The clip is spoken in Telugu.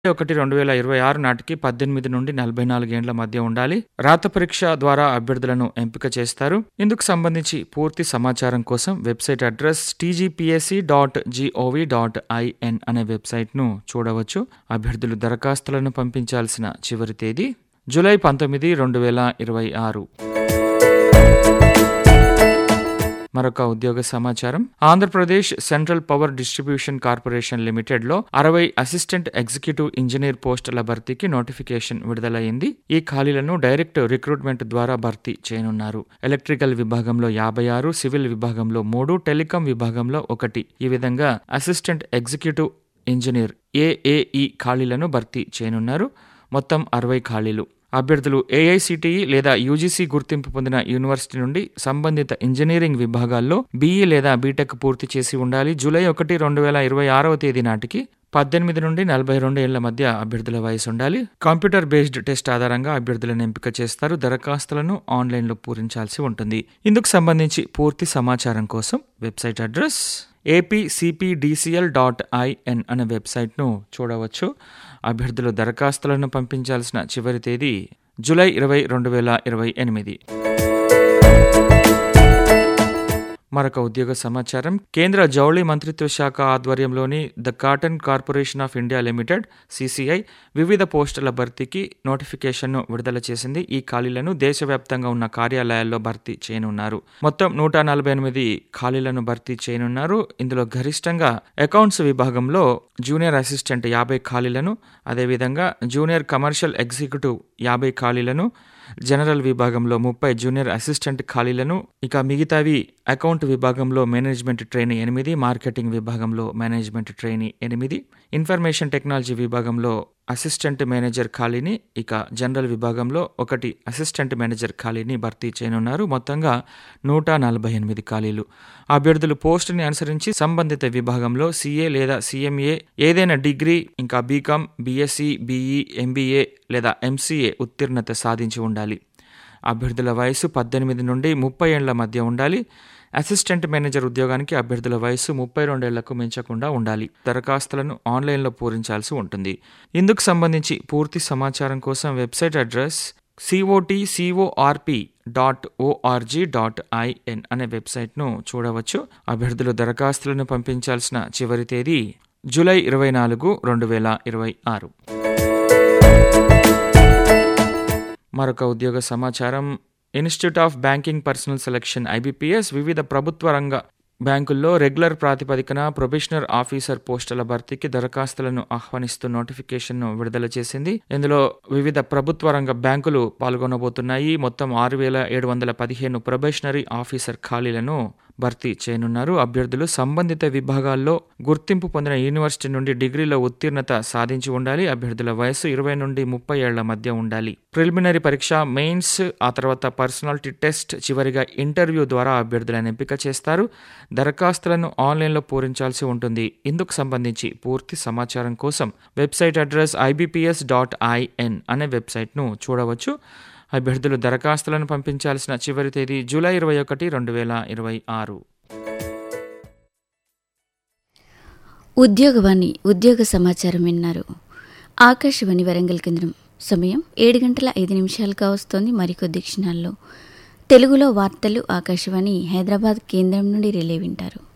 ఒకటి రెండు వేల ఇరవై ఆరు నాటికి పద్దెనిమిది నుండి నలభై నాలుగేండ్ల మధ్య ఉండాలి రాత పరీక్ష ద్వారా అభ్యర్థులను ఎంపిక చేస్తారు ఇందుకు సంబంధించి పూర్తి సమాచారం కోసం website address TGPSC dot GOV dot IN అనే వెబ్సైట్ను చూడవచ్చు అభ్యర్థులు దరఖాస్తులను పంపించాల్సిన చివరి తేదీ జూలై పంతొమ్మిది రెండు వేల ఇరవై ఆరు మరొక ఉద్యోగ సమాచారం Andhra Pradesh central power distribution corporation limited లో అరవై అసిస్టెంట్ ఎగ్జిక్యూటివ్ ఇంజనీర్ పోస్టుల భర్తీకి నోటిఫికేషన్ విడుదలైంది ఈ ఖాళీలను డైరెక్ట్ రిక్రూట్మెంట్ ద్వారా భర్తీ చేయనున్నారు ఎలక్ట్రికల్ విభాగంలో యాభై ఆరు సివిల్ విభాగంలో మూడు టెలికాం విభాగంలో ఒకటి ఈ విధంగా అసిస్టెంట్ ఎగ్జిక్యూటివ్ ఇంజనీర్ ఏఏఈ ఖాళీలను భర్తీ చేయనున్నారు మొత్తం అరవై ఖాళీలు అభ్యర్థులు ఏఐసిటిఈ లేదా యూజీసీ గుర్తింపు పొందిన యూనివర్సిటీ నుండి సంబంధిత ఇంజనీరింగ్ విభాగాల్లో బీఈ లేదా బీటెక్ పూర్తి చేసి ఉండాలి జూలై ఒకటి రెండు వేల ఇరవై ఆరవ తేదీ నాటికి పద్దెనిమిది నుండి నలభై రెండు ఏళ్ల మధ్య అభ్యర్థుల వయసు ఉండాలి కంప్యూటర్ బేస్డ్ టెస్ట్ ఆధారంగా అభ్యర్థులను ఎంపిక చేస్తారు దరఖాస్తులను ఆన్లైన్లో పూరించాల్సి ఉంటుంది ఇందుకు సంబంధించి పూర్తి సమాచారం కోసం website address APCPDCL dot IN అనే వెబ్సైట్ను చూడవచ్చు అభ్యర్థులు దరఖాస్తులను పంపించాల్సిన చివరి తేదీ జూలై ఇరవై రెండు వేల ఇరవై ఎనిమిది మరొక ఉద్యోగ సమాచారం కేంద్ర జౌళి మంత్రిత్వ శాఖ ఆధ్వర్యంలోని the cotton corporation of India limited CCI వివిధ పోస్టుల భర్తీకి నోటిఫికేషన్ను విడుదల చేసింది ఈ ఖాళీలను దేశవ్యాప్తంగా ఉన్న కార్యాలయాల్లో భర్తీ చేయనున్నారు మొత్తం నూట నలభై ఎనిమిది ఖాళీలను భర్తీ చేయనున్నారు ఇందులో గరిష్టంగా అకౌంట్స్ విభాగంలో జూనియర్ అసిస్టెంట్ యాభై ఖాళీలను అదేవిధంగా జూనియర్ కమర్షియల్ ఎగ్జిక్యూటివ్ యాభై ఖాళీలను జనరల్ విభాగంలో ముప్పై జూనియర్ అసిస్టెంట్ ఖాళీలను ఇక మిగతావి అకౌంట్ విభాగంలో మేనేజ్మెంట్ ట్రైనీ ఎనిమిది మార్కెటింగ్ విభాగంలో మేనేజ్మెంట్ ట్రైనీ ఎనిమిది ఇన్ఫర్మేషన్ టెక్నాలజీ విభాగంలో అసిస్టెంట్ మేనేజర్ ఖాళీని ఇక జనరల్ విభాగంలో ఒకటి అసిస్టెంట్ మేనేజర్ ఖాళీని భర్తీ చేయనున్నారు మొత్తంగా నూట నలభై ఎనిమిది ఖాళీలు అభ్యర్థులు పోస్టుని అనుసరించి సంబంధిత విభాగంలో సీఏ లేదా సీఎంఏ ఏదైనా డిగ్రీ ఇంకా బీకామ్ బీఎస్సీ బీఈ ఎంబీఏ లేదా ఎంసీఏ ఉత్తీర్ణత సాధించి ఉండాలి అభ్యర్థుల వయసు పద్దెనిమిది నుండి ముప్పై ఏళ్ల మధ్య ఉండాలి అసిస్టెంట్ మేనేజర్ ఉద్యోగానికి అభ్యర్థుల వయసు ముప్పై రెండేళ్లకు మించకుండా ఉండాలి దరఖాస్తులను ఆన్లైన్లో పూరించాల్సి ఉంటుంది ఇందుకు సంబంధించి పూర్తి సమాచారం కోసం website address COT CORP dot ORG dot IN అనే వెబ్సైట్ను చూడవచ్చు అభ్యర్థులు దరఖాస్తులను పంపించాల్సిన చివరి తేదీ జూలై ఇరవై నాలుగు రెండు వేల ఇరవై ఆరు మరొక ఉద్యోగ సమాచారం institute of banking personnel selection IBPS వివిధ ప్రభుత్వ రంగ బ్యాంకుల్లో రెగ్యులర్ ప్రాతిపదికన ప్రొబేషనర్ ఆఫీసర్ పోస్టుల భర్తీకి దరఖాస్తులను ఆహ్వానిస్తూ నోటిఫికేషన్ను విడుదల చేసింది ఇందులో వివిధ ప్రభుత్వ రంగ బ్యాంకులు పాల్గొనబోతున్నాయి మొత్తం ఆరు వేల ఏడు వందల పదిహేను ప్రొబేషనరీ ఆఫీసర్ ఖాళీలను భర్తీ చేయనున్నారు అభ్యర్థులు సంబంధిత విభాగాల్లో గుర్తింపు పొందిన యూనివర్సిటీ నుండి డిగ్రీలో ఉత్తీర్ణత సాధించి ఉండాలి అభ్యర్థుల వయసు ఇరవై నుండి ముప్పై ఏళ్ల మధ్య ఉండాలి ప్రిలిమినరీ పరీక్ష మెయిన్స్ ఆ తర్వాత పర్సనాలిటీ టెస్ట్ చివరిగా ఇంటర్వ్యూ ద్వారా అభ్యర్థులను ఎంపిక చేస్తారు దరఖాస్తులను ఆన్లైన్లో పూరించాల్సి ఉంటుంది ఇందుకు సంబంధించి పూర్తి సమాచారం కోసం website address IBPS dot IN అనే వెబ్సైట్ను చూడవచ్చు అభ్యర్థులు దరఖాస్తులను పంపించాల్సిన చివరి తేదీ జూలై ఇరవై ఒకటి రెండు వేల ఇరవై ఆరు ఉద్యోగవాణి ఉద్యోగ సమాచారం విన్నారు ఆకాశవాణి వరంగల్ కేంద్రం సమయం ఏడు గంటల ఐదు నిమిషాలుగా వస్తోంది మరికొద్ది క్షణాల్లో తెలుగులో వార్తలు ఆకాశవాణి హైదరాబాద్ కేంద్రం నుండి రిలే వింటారు